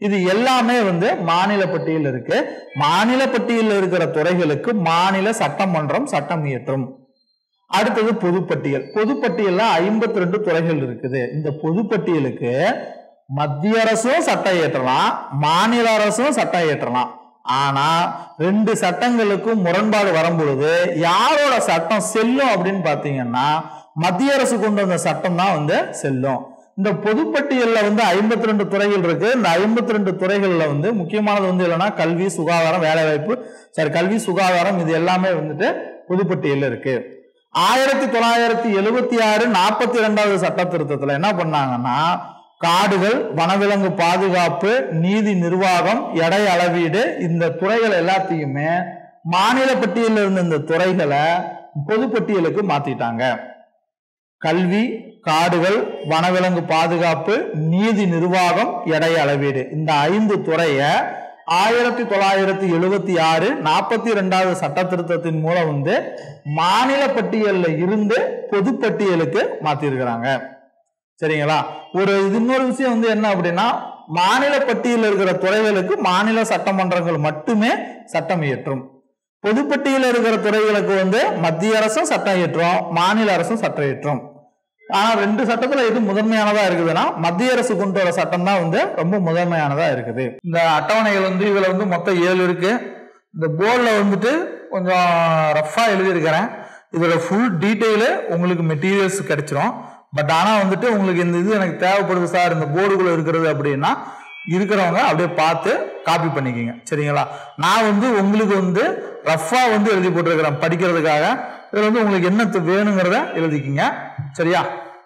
Speaker 2: இது எல்லாமே வந்து மாநில பட்டியல் இருக்கு மாநில பட்டியலில் இருக்கிற துறைகளுக்கு மாநில சட்டமன்றம் சட்டம் இயற்றும் அடுத்தது பொதுப்பட்டியல் பொதுப்பட்டியல்ல ஐம்பத்தி ரெண்டு துறைகள் இருக்குது இந்த பொதுப்பட்டியலுக்கு மத்திய அரசும் சட்டம் இயற்றலாம் மாநில அரசும் சட்டம் இயற்றலாம் ஆனா ரெண்டு சட்டங்களுக்கும் முரண்பாடு வரும்பொழுது யாரோட சட்டம் செல்லும் அப்படின்னு பாத்தீங்கன்னா மத்திய அரசு கொண்டு வந்த சட்டம் தான் வந்து செல்லும் இந்த பொதுப்பட்டியல்ல வந்து ஐம்பத்தி ரெண்டு துறைகள் இருக்கு இந்த ஐம்பத்தி ரெண்டு துறைகள்ல வந்து முக்கியமானது வந்து இல்லைன்னா கல்வி சுகாதாரம் வேலைவாய்ப்பு சரி கல்வி சுகாதாரம் இது எல்லாமே வந்துட்டு பொதுப்பட்டியல்ல இருக்கு ஆயிரத்தி தொள்ளாயிரத்தி எழுபத்தி ஆறு நாற்பத்தி ரெண்டாவது சட்ட திருத்தத்துல என்ன பண்ணாங்கன்னா காடுகள் வனவிலங்கு பாதுகாப்பு நீதி நிர்வாகம் எடை அளவீடு இந்த துறைகள் எல்லாத்தையுமே மாநில பட்டியலில் இருந்த இந்த துறைகளை பொதுப்பட்டியலுக்கு மாத்திட்டாங்க கல்வி காடுகள் வனவிலங்கு பாதுகாப்பு நீதி நிர்வாகம் எடை அளவீடு இந்த ஐந்து துறைய ஆயிரத்தி தொள்ளாயிரத்தி எழுபத்தி ஆறு நாற்பத்தி ரெண்டாவது சட்ட திருத்தத்தின் மூலம் வந்து மாநில பட்டியல்ல இருந்து பொதுப்பட்டியலுக்கு மாத்திருக்கிறாங்க சரிங்களா ஒரு இது இன்னொரு விஷயம் வந்து என்ன அப்படின்னா மாநில பட்டியலில் இருக்கிற துறைகளுக்கு மாநில சட்டமன்றங்கள் மட்டுமே சட்டம் இயற்றும் பொதுப்பட்டியலில் இருக்கிற துறைகளுக்கு வந்து மத்திய அரசும் சட்டம் இயற்றும் மாநில அரசும் சட்டம் இயற்றும் ஆனா ரெண்டு சட்டத்துல எது முதன்மையானதா இருக்குதுன்னா மத்திய அரசு கொண்டு வர சட்டம் தான் வந்து ரொம்ப முதன்மையானதா இருக்குது இந்த அட்டவணைகள் வந்து இதுல வந்து மொத்தம் ஏழு இருக்கு இந்த போர்டில் வந்துட்டு கொஞ்சம் ரஃபா எழுதியிருக்கிறேன் இதோட ஃபுல் டீட்டெயிலு உங்களுக்கு மெட்டீரியல்ஸ் கிடைச்சிரும் பட் ஆனால் வந்துட்டு உங்களுக்கு இந்த இது எனக்கு தேவைப்படுது சார் இந்த போர்டுக்குள்ள இருக்கிறது அப்படின்னா இருக்கிறவங்க அப்படியே பார்த்து காப்பி பண்ணிக்கிங்க சரிங்களா நான் வந்து உங்களுக்கு வந்து ரஃபா வந்து எழுதி போட்டிருக்கிறேன் படிக்கிறதுக்காக இதில் வந்து உங்களுக்கு என்ன து- வேணுங்கிறத எழுதிக்கிங்க சரியா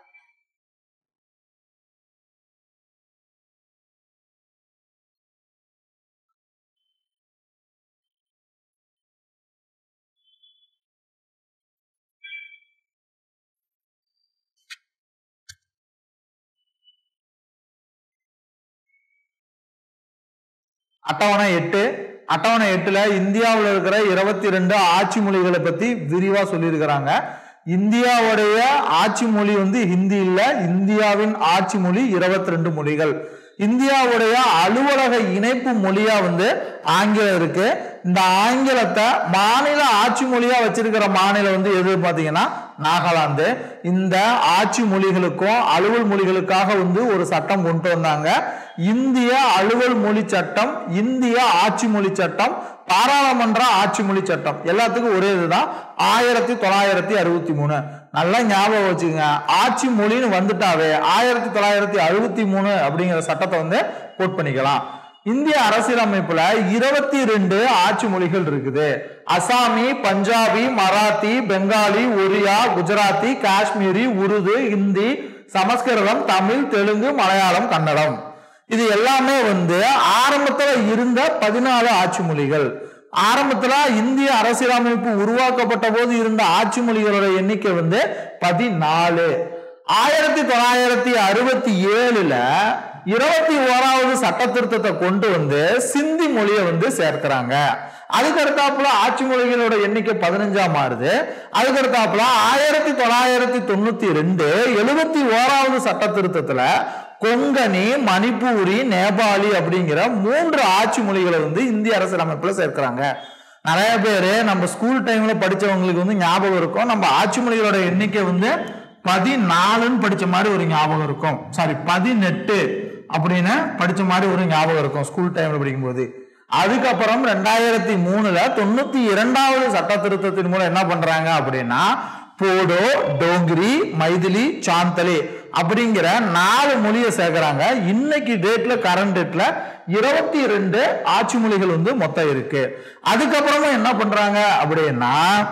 Speaker 2: அட்டவணை எட்டு அட்டவணை எட்டுல இந்தியாவில் இருக்கிற இருபத்தி ரெண்டு ஆட்சி மொழிகளை பத்தி விரிவா சொல்லியிருக்கிறாங்க இந்தியாவுடைய ஆட்சி மொழி வந்து ஹிந்தி இல்ல இந்தியாவின் ஆட்சி மொழி இருபத்தி ரெண்டு மொழிகள் இந்தியாவுடைய அலுவலக இணைப்பு மொழியா வந்து ஆங்கிலம் இருக்கு இந்த ஆங்கிலத்தை மாநில ஆட்சி மொழியா வச்சிருக்கிற மாநிலம் வந்து எது பாத்தீங்கன்னா நாகாலாந்து இந்த ஆட்சி மொழிகளுக்கும் அலுவல் மொழிகளுக்காக வந்து ஒரு சட்டம் கொண்டு வந்தாங்க இந்திய அலுவல் மொழி சட்டம் இந்திய ஆட்சி மொழி சட்டம் பாராளுமன்ற ஆட்சி மொழி சட்டம் எல்லாத்துக்கும் ஒரே இதுதான் ஆயிரத்தி தொள்ளாயிரத்தி அறுபத்தி மூணு நல்லா ஞாபகம் வச்சுக்கோங்க ஆட்சி மொழின்னு வந்துட்டாவே ஆயிரத்தி தொள்ளாயிரத்தி அறுபத்தி மூணு அப்படிங்கிற சட்டத்தை வந்து கோட் பண்ணிக்கலாம் இந்திய அரசியலமைப்புல இருபத்தி ரெண்டு ஆட்சி மொழிகள் இருக்குது அசாமி பஞ்சாபி மராத்தி பெங்காலி ஒரியா குஜராத்தி காஷ்மீரி உருது ஹிந்தி சமஸ்கிருதம் தமிழ் தெலுங்கு மலையாளம் கன்னடம் இது எல்லாமே வந்து ஆரம்பத்துல இருந்த பதினாலு ஆட்சி மொழிகள் ஆரம்பத்துல இந்திய அரசியலமைப்பு உருவாக்கப்பட்ட போது இருந்த ஆட்சி மொழிகளோட எண்ணிக்கை வந்து பதினாலு ஆயிரத்தி தொள்ளாயிரத்தி அறுபத்தி ஏழுல இருபத்தி ஓராவது சட்ட திருத்தத்தை கொண்டு வந்து சிந்தி மொழியை வந்து சேர்க்கிறாங்க அதுக்கு அடுத்தாப்புல ஆட்சி மொழிகளோட எண்ணிக்கை பதினஞ்சா மாறுது அதுக்கு அடுத்தாப்புல ஆயிரத்தி தொள்ளாயிரத்தி தொண்ணூத்தி ரெண்டு எழுபத்தி ஓராவது சட்ட திருத்தத்துல கொங்கணி மணிப்பூரி நேபாளி அப்படிங்கிற மூன்று ஆட்சி மொழிகளை வந்து இந்திய அரசியலமைப்புல சேர்க்கிறாங்க நிறைய பேர் நம்ம ஸ்கூல் டைம்ல படிச்சவங்களுக்கு வந்து ஞாபகம் இருக்கும் நம்ம ஆட்சி மொழிகளோட எண்ணிக்கை வந்து பதினாலுன்னு படிச்ச மாதிரி ஒரு ஞாபகம் இருக்கும் சாரி பதினெட்டு அப்படின்னு படிச்ச மாதிரி ஒரு ஞாபகம் இருக்கும் ஸ்கூல் டைம்ல படிக்கும்போது அதுக்கப்புறம் ரெண்டாயிரத்தி மூணுல தொண்ணூத்தி இரண்டாவது சட்ட திருத்தத்தின் மூலம் என்ன பண்றாங்க அப்படின்னா போடோ டோங்கிரி மைதிலி சாந்தலி அப்படிங்கிற நாலு மொழியை சேர்க்கறாங்க இன்னைக்கு டேட்ல கரண்ட் டேட்ல இருபத்தி ரெண்டு ஆட்சி மொழிகள் வந்து மொத்தம் இருக்கு அதுக்கப்புறமா என்ன பண்றாங்க அப்படின்னா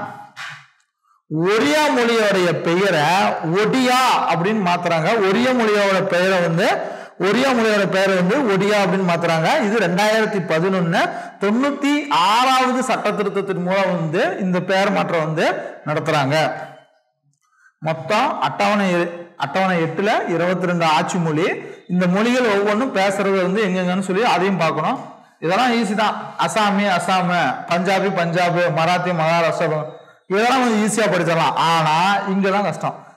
Speaker 2: ஒரியா மொழியோடைய பெயரை ஒடியா அப்படின்னு மாத்துறாங்க ஒரியா மொழியோட பெயரை வந்து ஒரியா மொழியோட பெயரை வந்து ஒடியா அப்படின்னு மாத்துறாங்க இது ரெண்டாயிரத்தி பதினொன்னு தொண்ணூத்தி ஆறாவது சட்ட திருத்தத்தின் மூலம் வந்து இந்த பெயர் மாற்றம் வந்து நடத்துறாங்க மொத்தம் அட்டவணை அட்டவணை எட்டுல இருபத்தி ரெண்டு ஆட்சி மொழி இந்த மொழிகள் ஒவ்வொன்றும் பேசுறது வந்து எங்கெங்கன்னு சொல்லி அதையும் பார்க்கணும் இதெல்லாம் ஈஸி தான் அசாமி அசாமு பஞ்சாபி பஞ்சாபு மராத்தி மகாராஷ்டிரா இதெல்லாம் கொஞ்சம் ஈஸியா படிச்சிடலாம் ஆனா இங்க தான் கஷ்டம்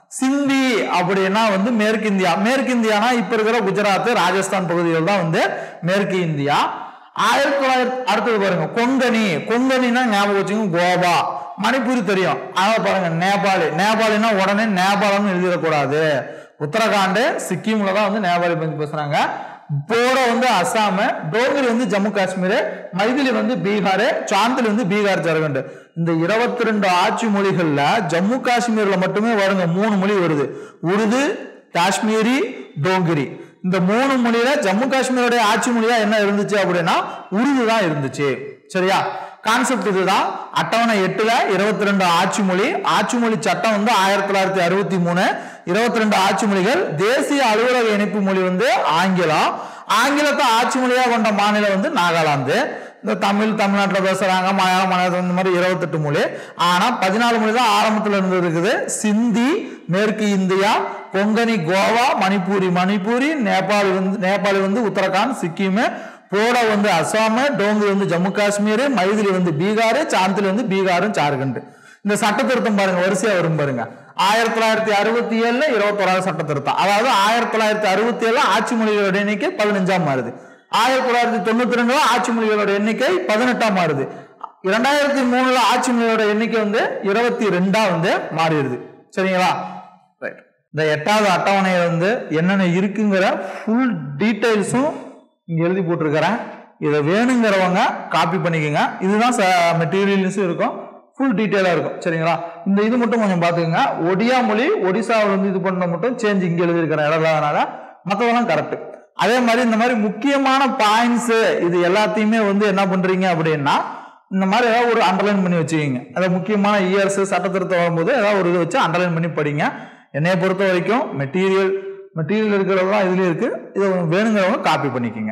Speaker 2: சிந்தி அப்படின்னா வந்து மேற்கு இந்தியா மேற்கு இந்தியானா இப்ப இருக்கிற குஜராத் ராஜஸ்தான் பகுதிகள் தான் வந்து மேற்கு இந்தியா ஆயிரத்தி தொள்ளாயிரத்தி அடுத்தது பாருங்க கொங்கணி கொங்கணினா ஞாபகம் வச்சுங்க கோவா மணிப்பூரி தெரியும் அத பாருங்க நேபாளி நேபாளினா உடனே நேபாளம்னு எழுதிடக்கூடாது உத்தரகாண்ட் சிக்கிம்ல தான் வந்து நேபாளி பத்தி பேசுறாங்க போரோ வந்து அசாம் டோங்கரி வந்து ஜம்மு காஷ்மீர் மைதிலி வந்து பீகார் சாந்திலி வந்து பீகார் ஜார்க்கண்ட் இந்த இருபத்தி ரெண்டு ஆட்சி மொழிகள்ல ஜம்மு காஷ்மீர்ல மட்டுமே வருங்க மூணு மொழி வருது உருது காஷ்மீரி டோங்கரி இந்த மூணு மொழியில ஜம்மு காஷ்மீருடைய ஆட்சி மொழியா என்ன இருந்துச்சு அப்படின்னா உருது தான் இருந்துச்சு சரியா கான்செப்ட் இதுதான் அட்டவணை எட்டுல இருபத்தி ரெண்டு ஆட்சி மொழி ஆட்சி மொழி சட்டம் வந்து ஆயிரத்தி தொள்ளாயிரத்தி அறுபத்தி மூணு இருபத்தி ரெண்டு ஆட்சி மொழிகள் தேசிய அலுவலக இணைப்பு மொழி வந்து ஆங்கிலம் ஆங்கிலத்தை ஆட்சி மொழியா கொண்ட மாநிலம் வந்து நாகாலாந்து இந்த தமிழ் தமிழ்நாட்டில் பேசுறாங்க மலையாளம் மலையாளம் இந்த மாதிரி இருபத்தெட்டு மொழி ஆனா பதினாலு மொழி தான் ஆரம்பத்துல இருந்து இருக்குது சிந்தி மேற்கு இந்தியா கொங்கணி கோவா மணிப்பூரி மணிப்பூரி நேபாளி வந்து நேபாளி வந்து உத்தரகாண்ட் சிக்கிம் போடோ வந்து அசாம் டோங்கரி வந்து ஜம்மு காஷ்மீர் மைதிலி வந்து பீகார் சாந்திலி வந்து பீகாரும் ஜார்க்கண்ட் இந்த சட்ட திருத்தம் பாருங்க வரிசையா வரும் பாருங்க ஆயிரத்தி தொள்ளாயிரத்தி அறுபத்தி ஏழுல இருபத்தோராவது சட்ட திருத்தம் அதாவது ஆயிரத்தி தொள்ளாயிரத்தி அறுபத்தி ஏழுல ஆட்சி மொழிகளோட எண்ணிக்கை பதினஞ்சாம் மாறுது ஆயிரத்தி தொள்ளாயிரத்தி தொண்ணூத்தி ரெண்டுல ஆட்சி மொழிகளோட எண்ணிக்கை பதினெட்டாம் மாறுது இரண்டாயிரத்தி மூணுல ஆட்சி மொழியோட எண்ணிக்கை வந்து இருபத்தி ரெண்டா வந்து மாறிடுது சரிங்களா ரைட் இந்த எட்டாவது அட்டவணையை வந்து என்னென்ன இருக்குங்கிற ஃபுல் டீட்டெயில்ஸும் இங்க எழுதி போட்டிருக்கிறேன் இதை வேணுங்கிறவங்க காப்பி பண்ணிக்கோங்க இதுதான் மெட்டீரியல்ஸும் இருக்கும் ஃபுல் டீட்டெயிலாக இருக்கும் சரிங்களா இந்த இது மட்டும் கொஞ்சம் பார்த்துக்கோங்க ஒடியா மொழி ஒடிசாவில் வந்து இது பண்ண மட்டும் சேஞ்ச் இங்கே எழுதியிருக்கிறேன் இடம் இல்லாதனால மற்றதெல்லாம் கரெக்ட் அதே மாதிரி இந்த மாதிரி முக்கியமான பாயிண்ட்ஸ் இது எல்லாத்தையுமே வந்து என்ன பண்றீங்க அப்படின்னா இந்த மாதிரி ஏதாவது ஒரு அண்டர்லைன் பண்ணி வச்சுக்கிங்க அதாவது முக்கியமான இயர்ஸ் சட்டத்திருத்தம் வரும்போது ஏதாவது ஒரு இது வச்சு அண்டர்லைன் பண்ணி படிங்க என்னைய பொறுத்த வரைக்கும் மெட்டீரியல் மெட்டீரியல் இருக்கிறதெல்லாம் இதுலயும் இருக்கு இதை வேணுங்கிறவங்க காப்பி பண்ணிக்கோங்க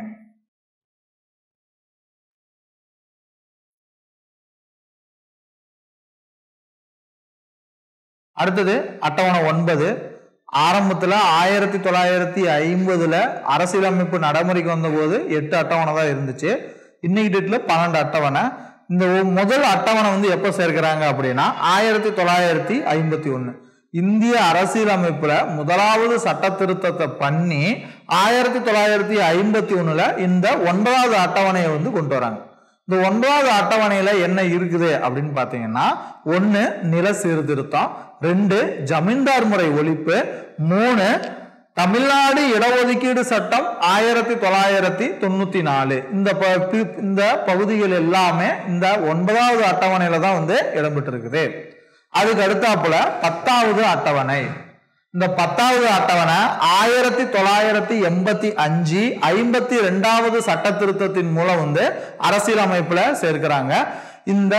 Speaker 2: அடுத்தது அட்டவணை ஒன்பது ஆரம்பத்துல ஆயிரத்தி தொள்ளாயிரத்தி ஐம்பதுல அரசியலமைப்பு நடைமுறைக்கு வந்தபோது எட்டு அட்டவணை தான் இருந்துச்சு இன்னைக்கு டேட்ல பன்னெண்டு அட்டவணை இந்த ஒ- முதல் அட்டவணை வந்து எப்போ சேர்க்கிறாங்க அப்படின்னா ஆயிரத்தி தொள்ளாயிரத்தி ஐம்பத்தி ஒன்று இந்திய அரசியலமைப்புல முதலாவது சட்ட திருத்தத்தை பண்ணி ஆயிரத்தி தொள்ளாயிரத்தி ஐம்பத்தி ஒண்ணுல இந்த ஒன்பதாவது அட்டவணையை வந்து கொண்டு வராங்க இந்த ஒன்பதாவது அட்டவணையில என்ன இருக்குது அப்படின்னு பாத்தீங்கன்னா ஒன்னு நில சீர்திருத்தம் ரெண்டு ஜமீன்தார் முறை ஒழிப்பு மூணு தமிழ்நாடு இடஒதுக்கீடு சட்டம் ஆயிரத்தி தொள்ளாயிரத்தி தொண்ணூத்தி நாலு இந்த ப- பி- இந்த பகுதிகள் எல்லாமே இந்த ஒன்பதாவது அட்டவணையில தான் வந்து இடம்பெற்றிருக்குது அதுக்கு அடுத்தாப்புல பத்தாவது அட்டவணை இந்த பத்தாவது அட்டவணை ஆயிரத்தி தொள்ளாயிரத்தி எண்பத்தி அஞ்சு ஐம்பத்தி ரெண்டாவது சட்ட திருத்தத்தின் மூலம் வந்து அரசியலமைப்புல சேர்க்கிறாங்க இந்த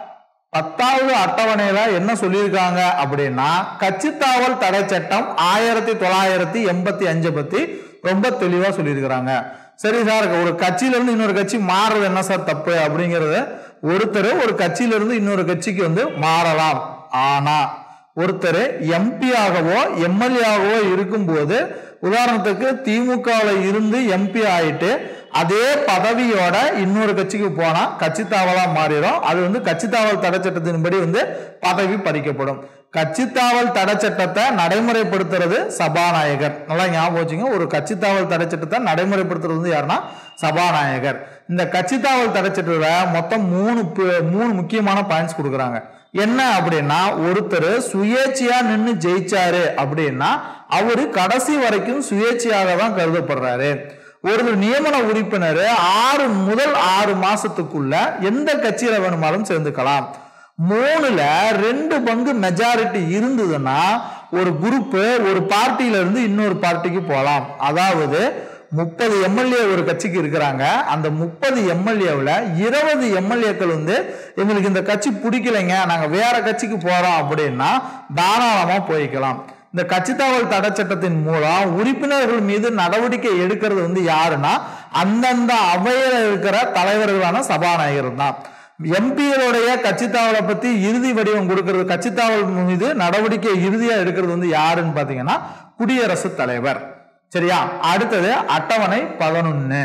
Speaker 2: பத்தாவது அட்டவணையில என்ன சொல்லியிருக்காங்க அப்படின்னா கட்சித்தாவல் தடை சட்டம் ஆயிரத்தி தொள்ளாயிரத்தி எண்பத்தி அஞ்சை பத்தி ரொம்ப தெளிவா சொல்லியிருக்கிறாங்க சரி சார் ஒரு கட்சியில இருந்து இன்னொரு கட்சி மாறுறது என்ன சார் தப்பு அப்படிங்கறது ஒருத்தர் ஒரு கட்சியில இருந்து இன்னொரு கட்சிக்கு வந்து மாறலாம் ஆனா ஒருத்தர் எம்பி ஆகவோ எம்எல்ஏ ஆகவோ இருக்கும்போது உதாரணத்துக்கு திமுகவில் இருந்து எம்பி ஆயிட்டு அதே பதவியோட இன்னொரு கட்சிக்கு போனா கட்சி தாவலா மாறிடும் அது வந்து கட்சி தாவல் தடை சட்டத்தின்படி வந்து பதவி பறிக்கப்படும் கட்சி தாவல் தடை சட்டத்தை நடைமுறைப்படுத்துறது சபாநாயகர் நல்லா ஞாபகம் வச்சுங்க ஒரு கட்சி தாவல் தடை சட்டத்தை நடைமுறைப்படுத்துறது வந்து யாருன்னா சபாநாயகர் இந்த கட்சி தாவல் தடை சட்டத்துல மொத்தம் மூணு பு- மூணு முக்கியமான பாயிண்ட்ஸ் கொடுக்குறாங்க என்ன அப்படின்னா ஒருத்தர் சுயேட்சையா நின்னு ஜெயிச்சாரு அப்படின்னா அவரு கடைசி வரைக்கும் சுயேட்சையாக தான் கருதப்படுறாரு ஒரு நியமன உறுப்பினர் ஆறு முதல் ஆறு மாசத்துக்குள்ள எந்த கட்சியில வேணுமாலும் சேர்ந்துக்கலாம் மூணுல ரெண்டு பங்கு மெஜாரிட்டி இருந்ததுன்னா ஒரு குரூப் ஒரு பார்ட்டியில இருந்து இன்னொரு பார்ட்டிக்கு போகலாம் அதாவது முப்பது எம்எல்ஏ ஒரு கட்சிக்கு இருக்கிறாங்க அந்த முப்பது எம்எல்ஏவில் இருபது எம்எல்ஏக்கள் வந்து எங்களுக்கு இந்த கட்சி பிடிக்கலைங்க நாங்க வேற கட்சிக்கு போறோம் அப்படின்னா தாராளமா போய்க்கலாம் இந்த கட்சித்தாவல் தடை சட்டத்தின் மூலம் உறுப்பினர்கள் மீது நடவடிக்கை எடுக்கிறது வந்து யாருன்னா அந்தந்த அவையில இருக்கிற தலைவர்களான சபாநாயகர் தான் எம்பிகளுடைய கட்சித்தாவலை பத்தி இறுதி வடிவம் கொடுக்கிறது கட்சித்தாவல் மீது நடவடிக்கை இறுதியா எடுக்கிறது வந்து யாருன்னு பாத்தீங்கன்னா குடியரசுத் தலைவர் சரியா அடுத்தது அட்டவணை பதினொன்னு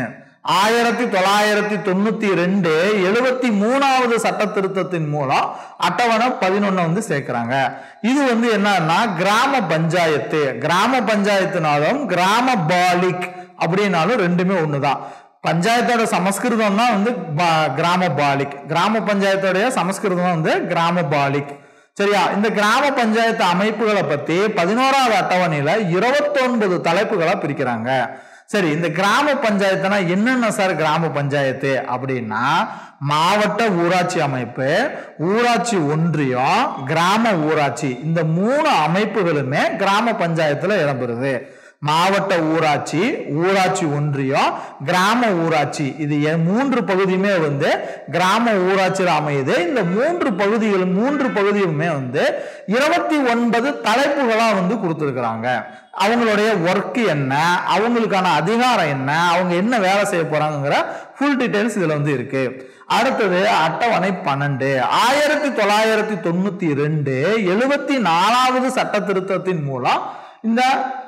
Speaker 2: ஆயிரத்தி தொள்ளாயிரத்தி தொண்ணூத்தி ரெண்டு எழுபத்தி மூணாவது சட்ட திருத்தத்தின் மூலம் அட்டவணை பதினொன்னு வந்து சேர்க்கிறாங்க இது வந்து என்னன்னா கிராம பஞ்சாயத்து கிராம பஞ்சாயத்துனாலும் கிராம பாலிக் அப்படின்னாலும் ரெண்டுமே ஒண்ணுதான் பஞ்சாயத்தோட சமஸ்கிருதம் தான் வந்து பா- கிராம பாலிக் கிராம பஞ்சாயத்தோடைய சமஸ்கிருதம் வந்து கிராம பாலிக் சரியா இந்த கிராம பஞ்சாயத்து அமைப்புகளை பத்தி பதினோராவது அட்டவணையில இருபத்தொன்பது தலைப்புகளா பிரிக்கிறாங்க சரி இந்த கிராம பஞ்சாயத்துனா என்னென்ன சார் கிராம பஞ்சாயத்து அப்படின்னா மாவட்ட ஊராட்சி அமைப்பு ஊராட்சி ஒன்றியம் கிராம ஊராட்சி இந்த மூணு அமைப்புகளுமே கிராம பஞ்சாயத்துல இடம்பெறுது மாவட்ட ஊராட்சி ஊராட்சி ஒன்றியம் கிராம ஊராட்சி இது எ- மூன்று பகுதியுமே வந்து கிராம ஊராட்சியில் அமையுது இந்த மூன்று பகுதிகள் மூன்று பகுதியுமே வந்து இருபத்தி ஒன்பது தலைப்புகளா வந்து கொடுத்துருக்குறாங்க அவங்களுடைய ஒர்க் என்ன அவங்களுக்கான அதிகாரம் என்ன அவங்க என்ன வேலை செய்ய போறாங்கங்கிற ஃபுல் டீடைல்ஸ் இதுல வந்து இருக்கு அடுத்தது அட்டவணை பன்னெண்டு ஆயிரத்தி தொள்ளாயிரத்தி தொண்ணூத்தி ரெண்டு எழுபத்தி நாலாவது சட்ட திருத்தத்தின் மூலம் இந்த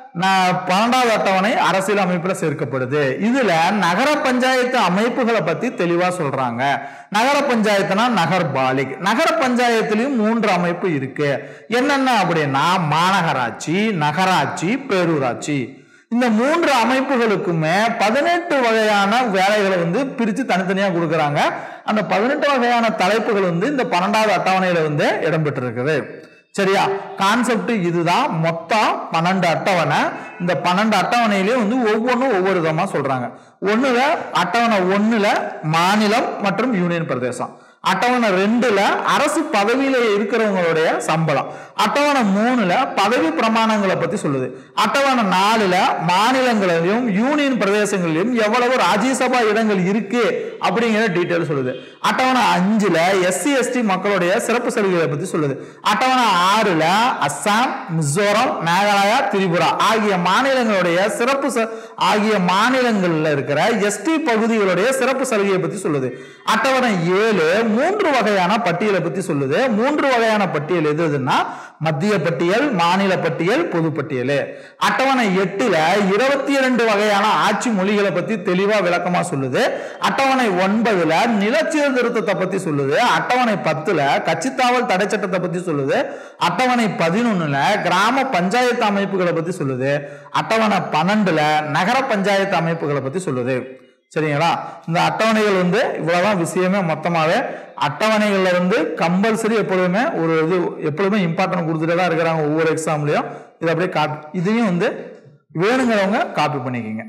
Speaker 2: ந- பன்னெண்டாவது அட்டவணை அரசியல் அமைப்புல சேர்க்கப்படுது இதுல நகர பஞ்சாயத்து அமைப்புகளை பத்தி தெளிவா சொல்றாங்க நகர பஞ்சாயத்துனா நகர் பாலிக் நகர பஞ்சாயத்துலயும் மூன்று அமைப்பு இருக்கு என்னென்ன அப்படின்னா மாநகராட்சி நகராட்சி பேரூராட்சி இந்த மூன்று அமைப்புகளுக்குமே பதினெட்டு வகையான வேலைகளை வந்து பிரித்து தனித்தனியாக கொடுக்குறாங்க அந்த பதினெட்டு வகையான தலைப்புகள் வந்து இந்த பன்னெண்டாவது அட்டவணையில வந்து இடம்பெற்றிருக்குது சரியா கான்செப்ட் இதுதான் மொத்தம் பன்னெண்டு அட்டவணை இந்த பன்னெண்டு அட்டவணையிலையும் வந்து ஒவ்வொன்றும் ஒவ்வொரு விதமா சொல்றாங்க ஒண்ணுல அட்டவணை ஒண்ணுல மாநிலம் மற்றும் யூனியன் பிரதேசம் அட்டவணை ரெண்டுல அரசு பதவியில இருக்கிறவங்களுடைய சம்பளம் அட்டவணை மூணுல பதவி பிரமாணங்களை பத்தி சொல்லுது அட்டவணை நாலுல மாநிலங்களிலும் யூனியன் பிரதேசங்களிலும் எவ்வளவு ராஜ்யசபா இடங்கள் இருக்கு அப்படிங்கிற டீட்டெயில் சொல்லுது அட்டவணை அஞ்சுல எஸ்சி எஸ்டி மக்களுடைய சிறப்பு சலுகைகளை பத்தி சொல்லுது அட்டவணை ஆறுல அஸ்ஸாம் மிசோரம் மேகாலயா திரிபுரா ஆகிய மாநிலங்களுடைய சிறப்பு ச- ஆகிய மாநிலங்கள்ல இருக்கிற எஸ்டி பகுதிகளுடைய சிறப்பு சலுகையை பத்தி சொல்லுது அட்டவணை ஏழு மூன்று வகையான பட்டியலை பத்தி சொல்லுது மூன்று வகையான பட்டியல் எது எதுன்னா மத்திய பட்டியல் மாநில பட்டியல் பொது பட்டியல் அட்டவணை எட்டுல இருபத்தி இரண்டு வகையான ஆட்சி மொழிகளை பத்தி தெளிவா விளக்கமா சொல்லுது அட்டவணை ஒன்பதுல நிலச்சீர்திருத்தத்தை பத்தி சொல்லுது அட்டவணை பத்துல கட்சித்தாவல் தடை சட்டத்தை பத்தி சொல்லுது அட்டவணை பதினொன்னுல கிராம பஞ்சாயத்து அமைப்புகளை பத்தி சொல்லுது அட்டவணை பன்னெண்டுல நகர பஞ்சாயத்து அமைப்புகளை பத்தி சொல்லுது சரிங்களா இந்த அட்டவணைகள் வந்து இவ்வளவுதான் விஷயமே மொத்தமாவே அட்டவணைகள்ல வந்து கம்பல்சரி எப்பொழுதுமே ஒரு இது எப்பொழுதுமே இம்பார்ட்டன்ட் கொடுத்துட்டே தான் இருக்கிறாங்க ஒவ்வொரு எக்ஸாம்லயும் இது அப்படியே காப்பி இதையும் வந்து வேணுங்கிறவங்க காப்பி பண்ணிக்கோங்க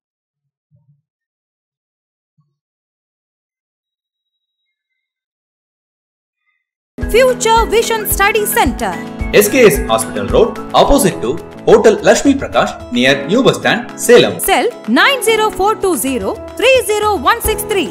Speaker 1: Future Vision Study Center.
Speaker 3: SKS Hospital Road, opposite to Hotel Lakshmi Prakash, near New Bus Stand, Salem.
Speaker 1: Cell 90420 30163.